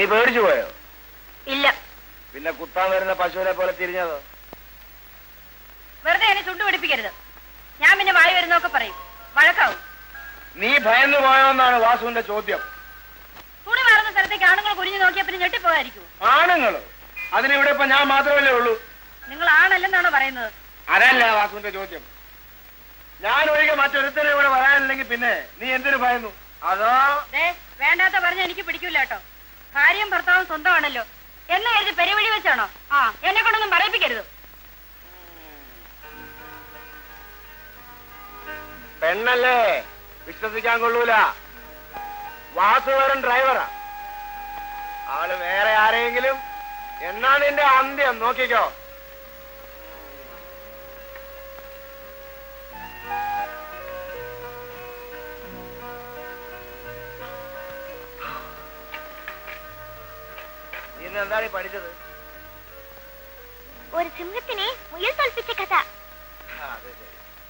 നീ പേടിച്ചു പോയോ ഇല്ല പിന്നെ കുത്താൻ വരുന്ന പശുവിനെ പോലെ തിരിഞ്ഞതോ വെറുതെ എന്നെ ചുണ്ടു പിടിപ്പിക്കരുത് ഞാൻ പിന്നെ വായി വരുന്നൊക്കെ പറയും വഴക്കാവും നീ ഭയന്നു പോയോന്നാണ് വാസുവിന്റെ ചോദ്യം തുണി മാറുന്ന സ്ഥലത്തേക്ക് ആണുങ്ങൾ കുനിഞ്ഞു നോക്കിയാൽ പിന്നെ ഞെട്ടിപ്പോകായിരിക്കും ആണുങ്ങളോ അതിനിവിടെ ഇപ്പൊ ഞാൻ മാത്രമല്ലേ ഉള്ളൂ നിങ്ങൾ ആണല്ലെന്നാണോ പറയുന്നത് അതല്ല വാസുവിന്റെ ചോദ്യം ഞാൻ ഒഴികെ മറ്റൊരുത്തരും ഇവിടെ വരാനില്ലെങ്കിൽ പിന്നെ നീ എന്തിനു ഭയന്നു അതോ ദേ വേണ്ടാത്ത പറഞ്ഞ എനിക്ക് പിടിക്കൂല കേട്ടോ ഭാര്യയും ഭർത്താവും സ്വന്തമാണല്ലോ എന്ന് കരുതി പെരുവഴി വെച്ചാണോ ആ എന്നെ കൊണ്ടൊന്നും പറയിപ്പിക്കരുത് പെണ്ണല്ലേ വിശ്വസിക്കാൻ കൊള്ളൂല വാസു വെറും ഡ്രൈവറാ ആള് വേറെ ആരെങ്കിലും എന്നാ നിന്റെ അന്ത്യം നോക്കിക്കോ നീ ഇന്ന് എന്താണ് ഈ പഠിച്ചത് ഒരു സിംഹത്തിനെ മുയൽ തോൽപ്പിച്ച കഥ ആ, അതെ, ശരി.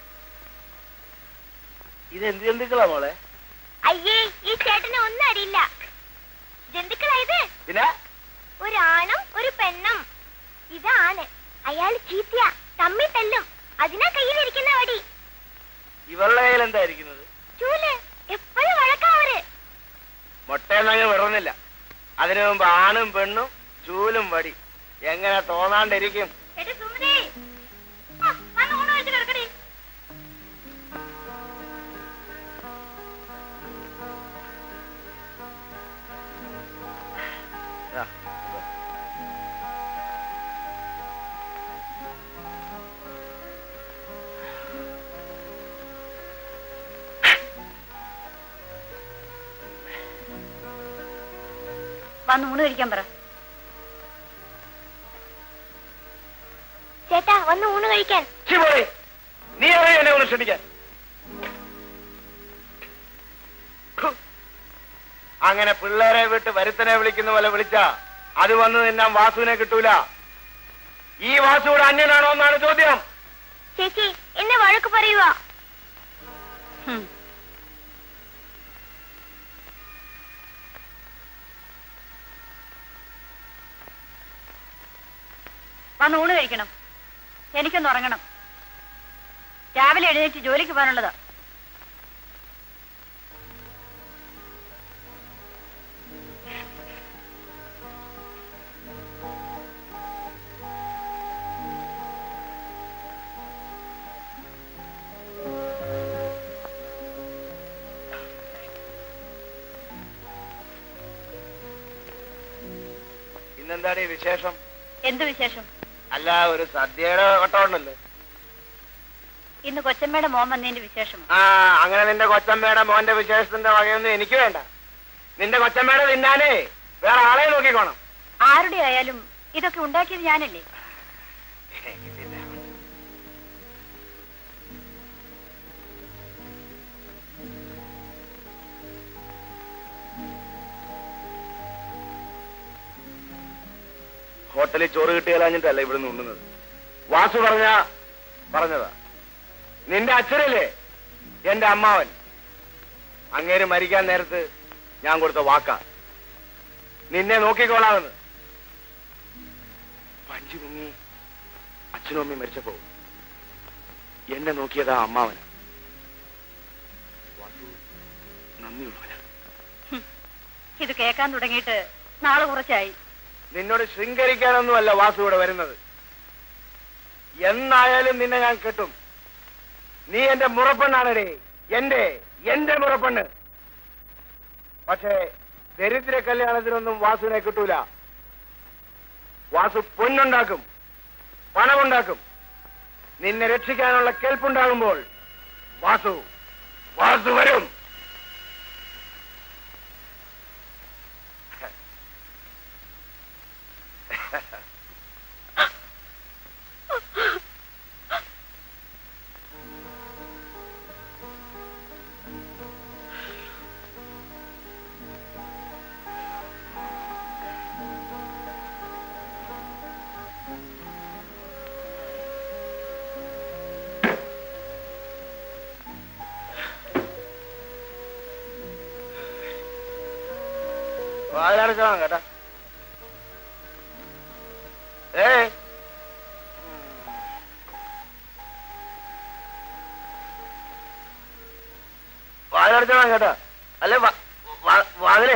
ഇത് എന്ത് ജന്തുക്കളാ മോളെ അയ്യേ ഈ ചേട്ടനെ ഒന്നും അറിയില്ല ജന്തുക്കളായത് പിന്നെ ഒരു ആണും ഒരു പെണ്ണും ഇതാണ് അയാൾ ചീത്തയ തമ്മി തല്ലും അതിനാ കയ്യിലിരിക്കുന്ന വടി ഇവളുടെ കയ്യിൽ എന്തായിരിക്കുന്നത് ചൂല് എപ്പോഴും വഴക്കാവര് മുട്ടയെന്നങ്ങ് വിടുന്നില്ല അതിനു മുമ്പ് ആണും പെണ്ണും ചൂലും വടി എങ്ങനെ തോന്നാണ്ടിരിക്കും എടി സുമതി ആ, വന്ന് ഊണ് കഴിച്ച് കിടക്കടി ആ, വന്ന് ഊണ് കഴിക്കാൻ പറ ചേട്ടാ വന്ന് ഊണ് കഴിക്കാൻ ഛി, പോയി. നീ അറിയോ എന്നെ ഒന്ന് ക്ഷണിക്കാൻ ഹു. അങ്ങനെ പിള്ളേരെ വിട്ട് വരുത്തനെ വിളിക്കുന്ന പോലെ വിളിച്ചാ അത് വന്ന് നിന്നാൻ വാസുവിനെ കിട്ടൂല ഈ വാസുവിടെ അന്യനാണോ എന്നാണ് ചോദ്യം ചേച്ചി എന്നെ വഴക്ക് പറയുക ഹും. വന്ന് ഊണ് കഴിക്കണം എനിക്കൊന്ന് ഉറങ്ങണം രാവിലെ എഴുന്നേറ്റ് ജോലിക്ക് പോകാനുള്ളതാ ഇന്നെന്താണ് ഈ വിശേഷം എന്ത് വിശേഷം അല്ല ഒരു സദ്യയുടെ വട്ടം ഉണ്ടല്ലോ ഇന്ന് കൊച്ചമ്മയുടെ മോൻ വന്നതിന്റെ വിശേഷമാണ് ആ അങ്ങനെ നിന്റെ കൊച്ചമ്മയുടെ മോന്റെ വിശേഷത്തിന്റെ വകയൊന്നും എനിക്ക് വേണ്ട നിന്റെ കൊച്ചമ്മയുടെ തിന്നാനേ വേറെ ആളെ നോക്കിക്കോണം ആരുടെ ആയാലും ഇതൊക്കെ ഉണ്ടാക്കിയത് ഞാനല്ലേ ഹോട്ടലിൽ ചോറ് കിട്ടിയാലഞ്ഞിട്ടല്ല ഇവിടുന്ന് ഉണ്ണുന്നത് വാസു പറഞ്ഞ പറഞ്ഞതാ നിന്റെ അച്ഛനല്ലേ എന്റെ അമ്മാവൻ അങ്ങേര് മരിക്കാൻ നേരത്ത് ഞാൻ കൊടുത്ത വാക്കാ നിന്നെ നോക്കിക്കോളാമെന്ന് പഞ്ചു മുങ്ങി അച്ഛനും അമ്മയും മരിച്ചപ്പോ എന്നെ നോക്കിയതാ അമ്മാവൻ വാസു നന്ദിയുള്ളവനാ ഇത് കേൾക്കാൻ തുടങ്ങിയിട്ട് നാളെ കുറച്ചായി നിന്നോട് ശൃംഗരിക്കാനൊന്നുമല്ല വാസു ഇവിടെ വരുന്നത് എന്നായാലും നിന്നെ ഞാൻ കെട്ടും നീ എന്റെ മുറപ്പെണ്ണാണടേ എന്റെ എന്റെ മുറപ്പെണ്ണ് പക്ഷേ ദരിദ്ര കല്യാണത്തിനൊന്നും വാസുവിനെ കിട്ടൂല വാസു പൊന്നുണ്ടാക്കും പണമുണ്ടാക്കും നിന്നെ രക്ഷിക്കാനുള്ള കേൾപ്പുണ്ടാകുമ്പോൾ വാസു വാസു വരും വാതിലടച്ചോളാം കേട്ടാ ഏ വാതിലടച്ചോളാം കേട്ടോ അല്ലെ വാതിലേ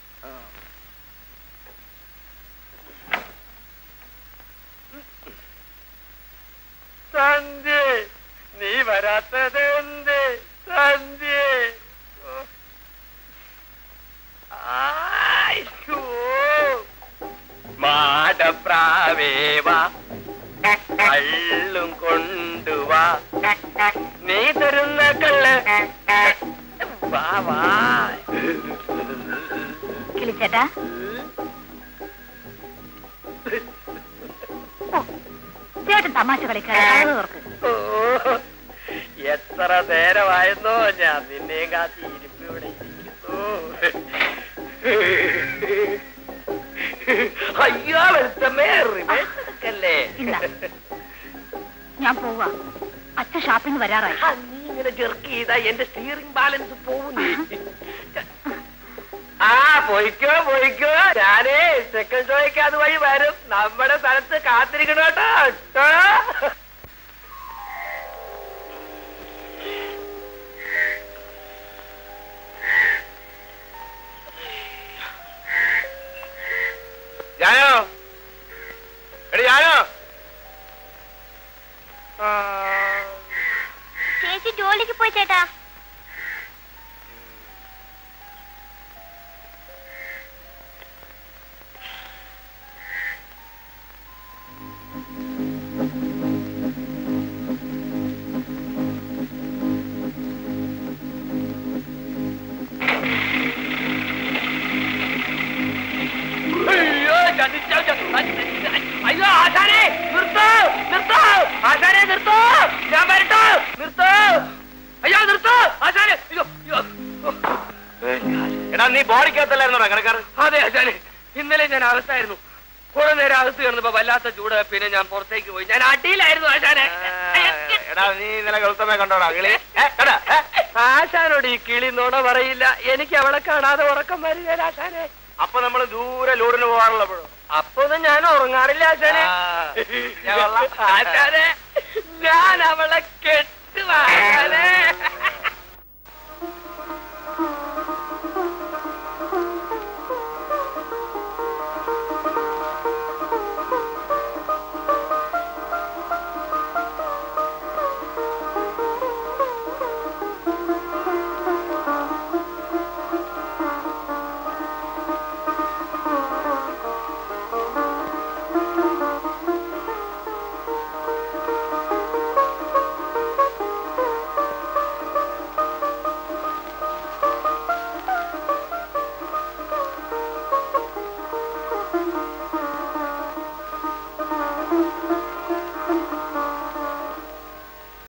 സന്ധ്യ നീ വരാത്തത് എന്ത് സന്ധ്യ മാടപ്രാവേവാ കള്ളും കൊണ്ടുവാ നീ തരുന്ന കള്ള് വാ വാ കിളിച്ചേട്ടാ ഓ, ചേട്ടൻ തമാശ കളിക്കാൻ ഓർക്ക് ഓ, എത്ര നേരമായിരുന്നോ ഞാൻ നിന്നെയും കാത്തി ഇരിപ്പിവിടെ ഇരിക്കുന്നു അയ്യോ വെളുത്തമ്മേ റിവേഴ്സ് എടുക്കല്ലേ ഇല്ല. ഞാൻ പോവാ അച്ഛൻ ഷാപ്പിംഗ് വരാറായി ആ, നീ ഇങ്ങനെ ചെറുക്ക് ചെയ്താ എന്റെ സ്റ്റിയറിംഗ് ബാലൻസ് പോകുന്നേ ആ പോയിക്കോ പോയിക്കോ ഞാനേ സെക്കൻഡ് ഷോയ്ക്ക് അത് വഴി വരും നമ്മുടെ സ്ഥലത്ത് കാത്തിരിക്കണം കേട്ടോ കേട്ടോ ഞാനോ എടി ഞാനോ ചേച്ചി ജോലിക്ക് പോയി ചേട്ടാ അയ്യോ ചതിച്ചോ, ചതി- അയ്യോ ആശാനെ നിർത്തോ നിർത്തോ ആശാനെ നിർത്തോ ഞാൻ വരട്ടോ നിർത്തോ അയ്യോ നിർത്തോ ആശാനെ അയ്യോ അയ്യോ എടാ നീ ബോഡിക്കകത്തല്ലായിരുന്നോ കിടക്കാറ് അതെ ആശാനെ ഇന്നലെ ഞാൻ അകത്തായിരുന്നു കുറെ നേരം അകത്ത് കിടന്നപ്പോ വല്ലാത്ത ചൂട് പിന്നെ ഞാൻ പുറത്തേക്ക് പോയി ഞാൻ അടിയിലായിരുന്നു ആശാനെ എടാ നീ ഇന്നലെ ഗൗതമെ കണ്ടോടാ കിളി ആശാനോട് ഈ കിളി നോട പറയില്ല എനിക്ക് അവളെ കാണാതെ ഉറക്കം വരില്ല ആശാനെ അപ്പൊ നമ്മൾ ദൂരെ ലൂറിന് പോകാറുള്ളപ്പോഴോ അപ്പൊ ഒന്നും ഞാൻ ഉറങ്ങാറില്ല ആശാനെ ആശാനെ ഞാൻ അവളെ കെട്ടി